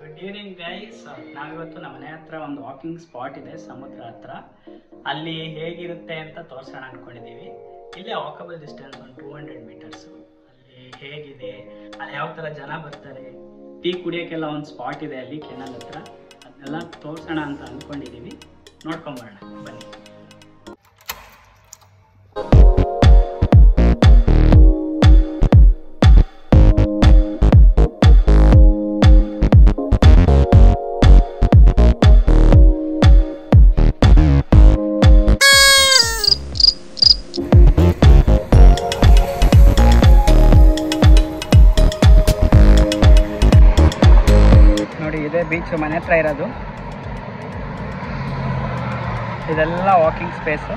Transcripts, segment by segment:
Good evening guys ನಾವಿವತ್ತು ನಮ್ಮ ಮನೆ ಹತ್ರ ಒಂದು ವಾಕಿಂಗ್ ಸ್ಪಾಟ್ ಇದೆ ಸಮುದ್ರ ಹತ್ರ ಅಲ್ಲಿ ಹೇಗಿರುತ್ತೆ ಅಂತ ತೋರ್ಸೋಣ ಅನ್ಕೊಂಡಿದೀವಿ ಇಲ್ಲೇ ವಾಕಬಲ್ ಡಿಸ್ಟೆನ್ಸ್ ಒಂದು ಟೂ ಹಂಡ್ರೆಡ್ ಮೀಟರ್ಸ್ ಅಲ್ಲಿ ಹೇಗಿದೆ ಅಲ್ಲಿ ಯಾವ ಥರ ಜನ ಬರ್ತಾರೆ ಟೀ ಕುಡಿಯೋಕ್ಕೆಲ್ಲ ಒಂದು ಸ್ಪಾಟ್ ಇದೆ ಅಲ್ಲಿ ಕೆನಲ್ ಹತ್ರ ಅದನ್ನೆಲ್ಲ ತೋರ್ಸೋಣ ಅಂತ ಅಂದ್ಕೊಂಡಿದ್ದೀವಿ ನೋಡ್ಕೊಂಬರೋಣ ಬನ್ನಿ ನೋಡಿ ಇದೇ ಬೀಚ್ ಮನೆ ಹತ್ರ ಇರೋದು ಇದೆಲ್ಲ ವಾಕಿಂಗ್ ಸ್ಪೇಸು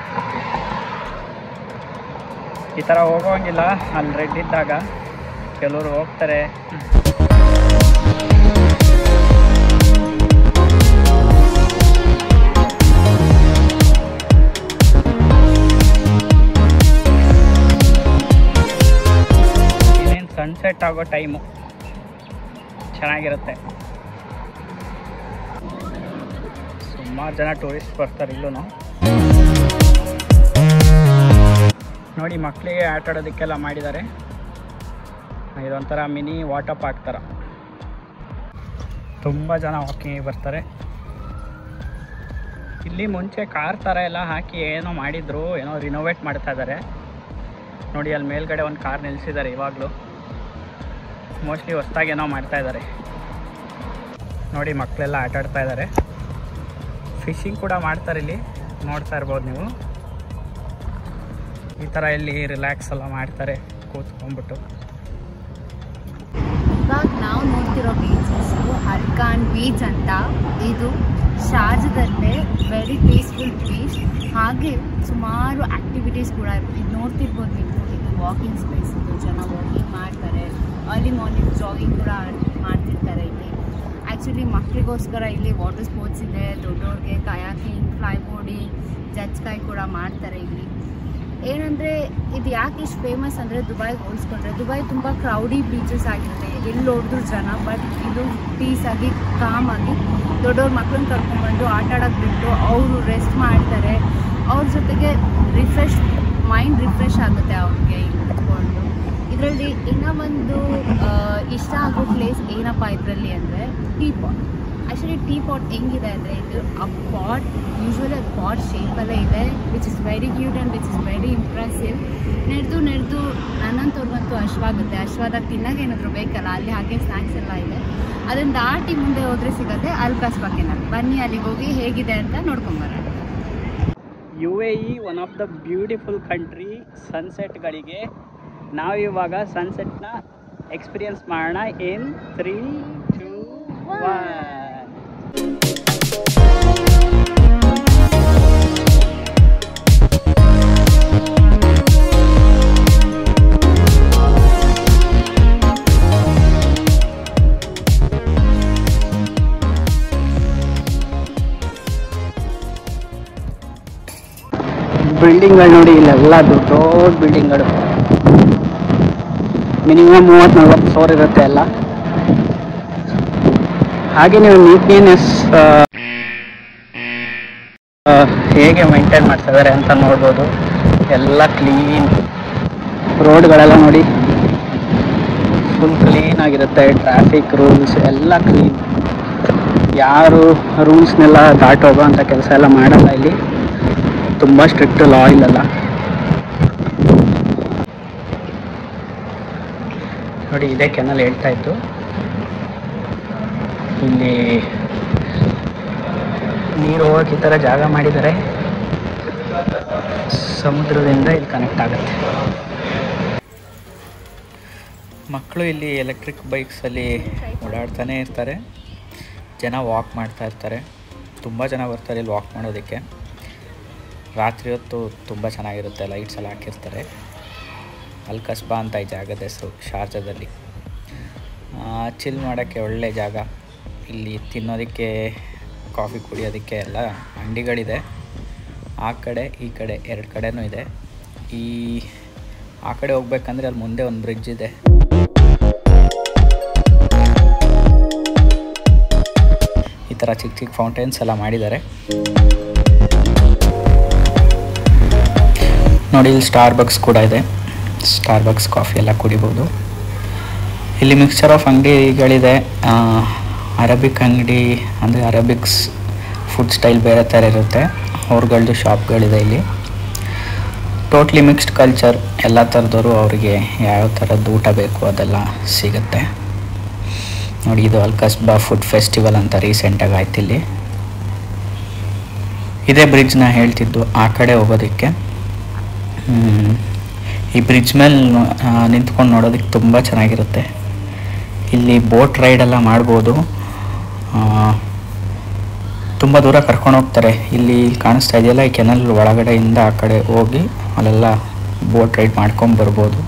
ಈ ಥರ ಹೋಗೋಂಗಿಲ್ಲ ಅಲ್ಲಿ ರೆಡ್ ಇದ್ದಾಗ ಕೆಲವರು ಹೋಗ್ತಾರೆ ಇನ್ನೇನು ಸನ್ಸೆಟ್ ಆಗೋ ಟೈಮು ಚೆನ್ನಾಗಿರುತ್ತೆ ಸುಮಾರು ಜನ ಟೂರಿಸ್ಟ್ ಬರ್ತಾರೆ ಇಲ್ಲೂ ನೋಡಿ ಮಕ್ಕಳಿಗೆ ಆಟ ಆಡೋದಕ್ಕೆಲ್ಲ ಮಾಡಿದ್ದಾರೆ ಇದೊಂಥರ ಮಿನಿ ವಾಟರ್ ಪಾರ್ಕ್ ಥರ ತುಂಬ ಜನ ವಾಕಿಂಗಿಗೆ ಬರ್ತಾರೆ ಇಲ್ಲಿ ಮುಂಚೆ ಕಾರ್ ಥರ ಎಲ್ಲ ಹಾಕಿ ಏನೋ ಮಾಡಿದ್ರು ಏನೋ ರಿನೋವೇಟ್ ಮಾಡ್ತಾ ಇದ್ದಾರೆ ನೋಡಿ ಅಲ್ಲಿ ಮೇಲ್ಗಡೆ ಒಂದು ಕಾರ್ ನಿಲ್ಲಿಸಿದ್ದಾರೆ ಇವಾಗಲೂ ಮೋಸ್ಟ್ಲಿ ಹೊಸ್ದಾಗಿ ಏನೋ ಮಾಡ್ತಾ ಇದ್ದಾರೆ ನೋಡಿ ಮಕ್ಕಳೆಲ್ಲ ಆಟ ಆಡ್ತಾ ಇದ್ದಾರೆ ಫಿಶಿಂಗ್ ಕೂಡ ಮಾಡ್ತಾರೆ ಇಲ್ಲಿ ನೋಡ್ತಾ ಇರ್ಬೋದು ನೀವು ಈ ಥರ ಇಲ್ಲಿ ರಿಲ್ಯಾಕ್ಸ್ ಎಲ್ಲ ಮಾಡ್ತಾರೆ ಕೂತ್ಕೊಂಡ್ಬಿಟ್ಟು ಇವಾಗ ನಾವು ನೋಡ್ತಿರೋ ಬೀಚಸ್ ಹರ್ಕಾನ್ ಬೀಚ್ ಅಂತ ಇದು ಶಾರ್ಜದಲ್ಲೇ ವೆರಿ ಪೀಸ್ಫುಲ್ ಬೀಚ್ ಹಾಗೆ ಸುಮಾರು ಆಕ್ಟಿವಿಟೀಸ್ ಕೂಡ ಇರುತ್ತೆ ಇದು ನೋಡ್ತಿರ್ಬೋದು ನೀವು ಇದು ವಾಕಿಂಗ್ ಸ್ಪೇಸ್ ಇದು ಜನ ವಾಕಿಂಗ್ ಮಾಡ್ತಾರೆ ಅರ್ಲಿ ಮಾರ್ನಿಂಗ್ ಜಾಗಿಂಗ್ ಕೂಡ ಮಾಡ್ತಿರ್ತಾರೆ ಇಲ್ಲಿ ಆ್ಯಕ್ಚುಲಿ ಮಕ್ಕಳಿಗೋಸ್ಕರ ಇಲ್ಲಿ ವಾಟರ್ ಸ್ಪೋರ್ಟ್ಸ್ ಇದೆ ದೊಡ್ಡವ್ರಿಗೆ ಕಯಾಕಿಂಗ್ ಫ್ಲೈ ಬೋರ್ಡಿಂಗ್ ಜಜ್ಕಾಯಿ ಕೂಡ ಮಾಡ್ತಾರೆ ಇಲ್ಲಿ ಏನಂದರೆ ಇದು ಯಾಕೆ ಇಷ್ಟು ಫೇಮಸ್ ಅಂದರೆ ದುಬೈಗೆ ಹೋಲಿಸ್ಕೊಂಡ್ರೆ ದುಬೈ ತುಂಬ ಕ್ರೌಡಿ ಬೀಚಸ್ ಆಗಿರುತ್ತೆ ಎಲ್ಲಿ ನೋಡಿದ್ರು ಜನ ಬಟ್ ಇದು ಪೀಸ್ ಆಗಿ ಕಾಮ್ ಆಗಿ ದೊಡ್ಡವ್ರ ಮಕ್ಕಳನ್ನ ಕರ್ಕೊಂಡ್ಬಂದು ಆಟ ಆಡೋಕೆ ಬಿಟ್ಟು ಅವರು ರೆಸ್ಟ್ ಮಾಡ್ತಾರೆ ಅವ್ರ ಜೊತೆಗೆ ರಿಫ್ರೆಶ್ ಮೈಂಡ್ ರಿಫ್ರೆಶ್ ಆಗುತ್ತೆ ಅವ್ರಿಗೆ ಇಲ್ಲಿ ಕುತ್ಕೊಂಡು ಇದರಲ್ಲಿ ಇನ್ನೂ ಒಂದು ಆ, ಇಷ್ಟ ಆಗೋ ಪ್ಲೇಸ್ ಏನಪ್ಪ ಇದರಲ್ಲಿ ಅಂದರೆ tea pot actually tea pot ಹೆಂಗಿದೆ ಅಂದರೆ ಇದು ಆ ಪಾಟ್ ಯೂಶ್ವಲಿ ಅದು ಪಾಟ್ ಶೇಪಲ್ಲೇ ಇದೆ which is very cute and which is very impressive ನಡೆದು ನಡೆದು ನನ್ನಂತವ್ರಿಗಂತೂ ಅಶ್ವಾಗುತ್ತೆ ಅಶ್ವಾದಾಗ ತಿನ್ನಾಗ ಏನಾದರೂ ಬೇಕಲ್ಲ ಅಲ್ಲಿ ಹಾಗೆ ಸ್ನ್ಯಾಕ್ಸ್ ಎಲ್ಲ ಇದೆ ಅದನ್ನು ದಾಟಿ ಮುಂದೆ ಹೋದರೆ ಸಿಗುತ್ತೆ ಅಲ್ಕಾಸ್ ಬಗ್ಗೆನಲ್ಲಿ ಬನ್ನಿ ಅಲ್ಲಿಗೆ ಹೋಗಿ ಹೇಗಿದೆ ಅಂತ ನೋಡ್ಕೊಂಬರೋಣ U A E one of the beautiful country ಸನ್ಸೆಟ್ಗಳಿಗೆ ನಾವಿವಾಗ ಸನ್ಸೆಟ್ನ ಎಕ್ಸ್ಪೀರಿಯನ್ಸ್ ಮಾಡೋಣ ಇನ್ ತ್ರೀ ಟೂ ಒನ್ ಬಿಲ್ಡಿಂಗ್ಗಳು ನೋಡಿ ಇಲ್ಲೆಲ್ಲ ದೊಡ್ಡ ದೊಡ್ಡ ಬಿಲ್ಡಿಂಗ್ಗಳು ಮಿನಿಮಮ್ ಮೂವತ್ತು ನಲ್ವತ್ತು ಫ್ಲೋರ್ ಇರುತ್ತೆ ಎಲ್ಲ ಹಾಗೆ ನೀವು ನೀಟ್ನೆಸ್ ಹೇಗೆ ಮೈಂಟೈನ್ ಮಾಡ್ತಾ ಇದ್ದಾರೆ ಅಂತ ನೋಡ್ಬೋದು ಎಲ್ಲ ಕ್ಲೀನ್ ರೋಡ್ಗಳೆಲ್ಲ ನೋಡಿ ಫುಲ್ ಕ್ಲೀನ್ ಆಗಿರುತ್ತೆ ಟ್ರಾಫಿಕ್ ರೂಲ್ಸ್ ಎಲ್ಲ ಕ್ಲೀನ್ ಯಾರು ರೂಲ್ಸ್ನೆಲ್ಲ ದಾಟೋಗೋ ಅಂತ ಕೆಲಸ ಎಲ್ಲ ಮಾಡಲ್ಲ ಇಲ್ಲಿ ತುಂಬ ಸ್ಟ್ರಿಕ್ಟ್ ಲಾ ಇಲ್ಲಲ್ಲ ನೋಡಿ ಇದೇ ಕೆನಲ್ ಹೇಳ್ತಾ ಇತ್ತು ಇಲ್ಲಿ ನೀರು ಹೋಗಕ್ಕೆ ಈ ಥರ ಜಾಗ ಮಾಡಿದ್ದಾರೆ ಸಮುದ್ರದಿಂದ ಇಲ್ಲಿ ಕನೆಕ್ಟ್ ಆಗುತ್ತೆ ಮಕ್ಕಳು ಇಲ್ಲಿ ಎಲೆಕ್ಟ್ರಿಕ್ ಬೈಕ್ಸಲ್ಲಿ ಓಡಾಡ್ತಾನೆ ಇರ್ತಾರೆ ಜನ ವಾಕ್ ಮಾಡ್ತಾ ಇರ್ತಾರೆ ತುಂಬ ಜನ ಬರ್ತಾರೆ ಇಲ್ಲಿ ವಾಕ್ ಮಾಡೋದಕ್ಕೆ ರಾತ್ರಿ ಹೊತ್ತು ತುಂಬ ಚೆನ್ನಾಗಿರುತ್ತೆ ಲೈಟ್ಸ್ ಎಲ್ಲ ಹಾಕಿರ್ತಾರೆ ಅಲ್ ಕಸ್ಬಾ ಅಂತ ಈ ಜಾಗದ ಹೆಸರು ಶಾರ್ಜಾದಲ್ಲಿ ಚಿಲ್ ಮಾಡೋಕ್ಕೆ ಒಳ್ಳೆ ಜಾಗ ಇಲ್ಲಿ ತಿನ್ನೋದಕ್ಕೆ ಕಾಫಿ ಕುಡಿಯೋದಕ್ಕೆ ಎಲ್ಲ ಅಂಗಡಿಗಳಿದೆ ಆ ಕಡೆ ಈ ಕಡೆ ಎರಡು ಕಡೆನೂ ಇದೆ ಈ ಆ ಕಡೆ ಹೋಗ್ಬೇಕಂದ್ರೆ ಅಲ್ಲಿ ಮುಂದೆ ಒಂದು ಬ್ರಿಡ್ಜ್ ಇದೆ ಥರ ಚಿಕ್ಕ ಚಿಕ್ಕ ಫೌಂಟೇನ್ಸ್ ಎಲ್ಲ ಮಾಡಿದ್ದಾರೆ ನೋಡಿ ಇಲ್ಲಿ ಸ್ಟಾರ್ ಬಕ್ಸ್ ಕೂಡ ಇದೆ ಸ್ಟಾರ್ ಬಕ್ಸ್ ಕಾಫಿ ಎಲ್ಲ ಕುಡಿಬೋದು ಇಲ್ಲಿ ಮಿಕ್ಸ್ಚರ್ ಆಫ್ ಅಂಗಡಿಗಳಿದೆ ಅರಬಿಕ್ ಅಂಗಡಿ ಅಂದರೆ ಅರಬಿಕ್ಸ್ ಫುಡ್ ಸ್ಟೈಲ್ ಬೇರೆ ಥರ ಇರುತ್ತೆ ಅವ್ರಗಳದ್ದು ಶಾಪ್ಗಳಿದೆ ಇಲ್ಲಿ ಟೋಟ್ಲಿ ಮಿಕ್ಸ್ಡ್ ಕಲ್ಚರ್ ಎಲ್ಲ ಥರದವರು ಅವರಿಗೆ ಯಾವ ಥರದ್ದು ಊಟ ಬೇಕು ಅದೆಲ್ಲ ಸಿಗುತ್ತೆ ನೋಡಿ ಇದು ಅಲ್ಕಸ್ಬಾ ಫುಡ್ ಫೆಸ್ಟಿವಲ್ ಅಂತ ರೀಸೆಂಟಾಗಿ ಆಯ್ತು ಇಲ್ಲಿ ಇದೇ ಬ್ರಿಡ್ಜ್ನ ಹೇಳ್ತಿದ್ದು ಆ ಕಡೆ ಹೋಗೋದಕ್ಕೆ ಹ್ಮ್. ಈ ಬ್ರಿಡ್ಜ್ ಮೇಲೆ ನಿಂತ್ಕೊಂಡು ನೋಡೋದಕ್ಕೆ ತುಂಬ ಚೆನ್ನಾಗಿರುತ್ತೆ ಇಲ್ಲಿ ಬೋಟ್ ರೈಡೆಲ್ಲ ಮಾಡ್ಬೋದು ತುಂಬ ದೂರ ಕರ್ಕೊಂಡು ಹೋಗ್ತಾರೆ ಇಲ್ಲಿ ಕಾಣಿಸ್ತಾ ಇದೆಯಲ್ಲ ಈ ಕೆನಲ್ ಒಳಗಡೆಯಿಂದ ಆ ಕಡೆ ಹೋಗಿ ಅಲ್ಲೆಲ್ಲ ಬೋಟ್ ರೈಡ್ ಮಾಡ್ಕೊಂಡು ಬರ್ಬೋದು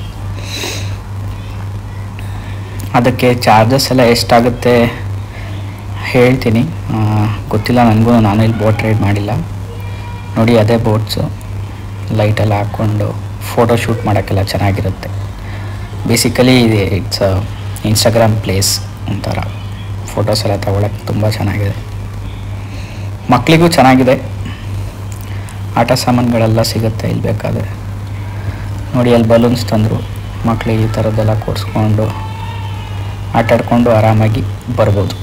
ಅದಕ್ಕೆ ಚಾರ್ಜಸ್ ಎಲ್ಲ ಎಷ್ಟಾಗುತ್ತೆ ಹೇಳ್ತೀನಿ ಆ, ಗೊತ್ತಿಲ್ಲ ನನಗೂ ನಾನು ಇಲ್ಲಿ ಬೋಟ್ ರೈಡ್ ಮಾಡಿಲ್ಲ ನೋಡಿ ಅದೇ ಬೋಟ್ಸು ಲೈಟೆಲ್ಲ ಹಾಕ್ಕೊಂಡು ಫೋಟೋ ಶೂಟ್ ಮಾಡೋಕ್ಕೆಲ್ಲ ಚೆನ್ನಾಗಿರುತ್ತೆ ಬೇಸಿಕಲಿ ಇದು ಇಟ್ಸ್ ಇನ್ಸ್ಟಾಗ್ರಾಮ್ ಪ್ಲೇಸ್ ಒಂಥರ ಫೋಟೋಸ್ ಎಲ್ಲ ತಗೊಳಕ್ಕೆ ತುಂಬ ಚೆನ್ನಾಗಿದೆ ಮಕ್ಕಳಿಗೂ ಚೆನ್ನಾಗಿದೆ ಆಟ ಸಾಮಾನುಗಳೆಲ್ಲ ಸಿಗುತ್ತೆ ಇಲ್ಲಿ ಬೇಕಾದರೆ ನೋಡಿ ಅಲ್ಲಿ ಬಲೂನ್ಸ್ ತಂದರು ಮಕ್ಕಳಿಗೆ ಈ ಥರದ್ದೆಲ್ಲ ಕೊಡಿಸ್ಕೊಂಡು ಆಟ ಆಡ್ಕೊಂಡು ಆರಾಮಾಗಿ ಬರ್ಬೋದು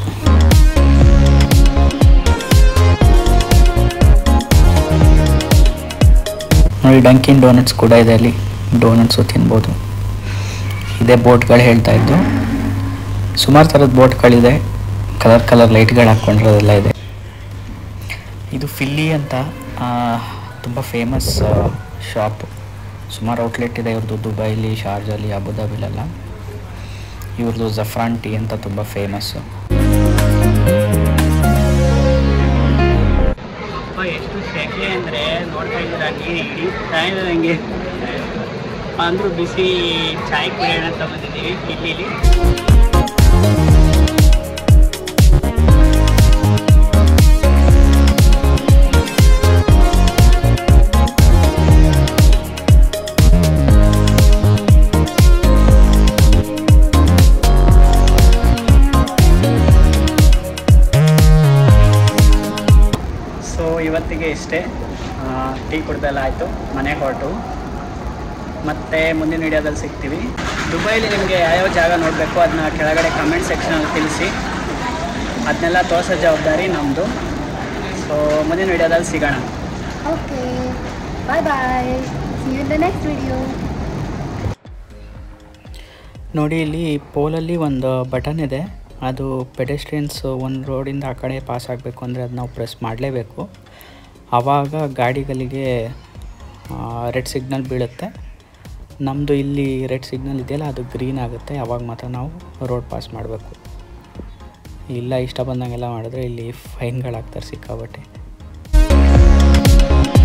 ನೋಡಿ ಡಂಕಿನ್ ಡೋನಟ್ಸ್ ಕೂಡ ಇದೆ ಅಲ್ಲಿ ಡೋನಟ್ಸು ತಿನ್ಬೋದು ಇದೇ ಬೋಟ್ಗಳು ಹೇಳ್ತಾ ಇದ್ದು ಸುಮಾರು ಥರದ ಬೋಟ್ಗಳಿದೆ ಕಲರ್ ಕಲರ್ ಲೈಟ್ಗಳು ಹಾಕ್ಕೊಂಡಿರೋದೆಲ್ಲ ಇದೆ ಇದು ಫಿಲ್ಲಿ ಅಂತ ತುಂಬ ಫೇಮಸ್ ಶಾಪ್ ಸುಮಾರು ಔಟ್ಲೆಟ್ ಇದೆ ಇವ್ರದ್ದು ದುಬೈಲಿ ಶಾರ್ಜಲ್ಲಿ ಅಬುದಾಬಿಲೆಲ್ಲ ಇವ್ರದ್ದು ಜಫ್ರಾನ್ ಟೀ ಅಂತ ತುಂಬ ಫೇಮಸ್ಸು ಅಪ್ಪ ಎಷ್ಟು ಸೆಕೆ ಅಂದರೆ ನೋಡ್ತಾ ಇದ್ದೀರಾ ನೀರು ಹಿಡಿತಾ ಇದೆ ನನಗೆ ಅಂದರೂ ಬಿಸಿ ಚಾಯ್ ಕುಡಿಯೋಣ ಅಂತ ಬಂದಿದ್ದೀವಿ ಕಿಲ್ಲಿಲಿ ಸೊ ಇವತ್ತಿಗೆ ಇಷ್ಟೇ ಆ, ಟೀ ಕುಡ್ದೆಲ್ಲ ಆಯಿತು ಮನೆಗೆ ಹೊರಟು ಮತ್ತೆ ಮುಂದಿನ ವಿಡಿಯೋದಲ್ಲಿ ಸಿಗ್ತೀವಿ ದುಬೈಲಿ ನಿಮಗೆ ಯಾವ್ಯಾವ ಜಾಗ ನೋಡಬೇಕು ಅದನ್ನ ಕೆಳಗಡೆ ಕಮೆಂಟ್ ಸೆಕ್ಷನಲ್ಲಿ ತಿಳಿಸಿ ಅದನ್ನೆಲ್ಲ ತೋರಿಸೋ ಜವಾಬ್ದಾರಿ ನಮ್ಮದು ಸೊ ಮುಂದಿನ ವಿಡಿಯೋದಲ್ಲಿ ಸಿಗೋಣ okay bye bye see you in the next video ನೋಡಿ ಇಲ್ಲಿ ಪೋಲಲ್ಲಿ ಒಂದು ಬಟನ್ ಇದೆ ಅದು ಪೆಡೆಸ್ಟ್ರಿಯನ್ಸ್ ಒಂದು ರೋಡಿಂದ ಆ ಕಡೆ ಪಾಸ್ ಆಗಬೇಕು ಅಂದರೆ ಅದು ನಾವು ಪ್ರೆಸ್ ಮಾಡಲೇಬೇಕು ಆವಾಗ ಗಾಡಿಗಳಿಗೆ ರೆಡ್ ಸಿಗ್ನಲ್ ಬೀಳುತ್ತೆ ನಮ್ಮದು ಇಲ್ಲಿ ರೆಡ್ ಸಿಗ್ನಲ್ ಇದೆಯಲ್ಲ ಅದು ಗ್ರೀನ್ ಆಗುತ್ತೆ ಆವಾಗ ಮಾತ್ರ ನಾವು ರೋಡ್ ಪಾಸ್ ಮಾಡಬೇಕು ಇಲ್ಲ ಇಷ್ಟ ಬಂದಂಗೆಲ್ಲ ಮಾಡಿದ್ರೆ ಇಲ್ಲಿ ಫೈನ್ಗಳಾಗ್ತಾರೆ ಸಿಕ್ಕಾಬಟ್ಟೆ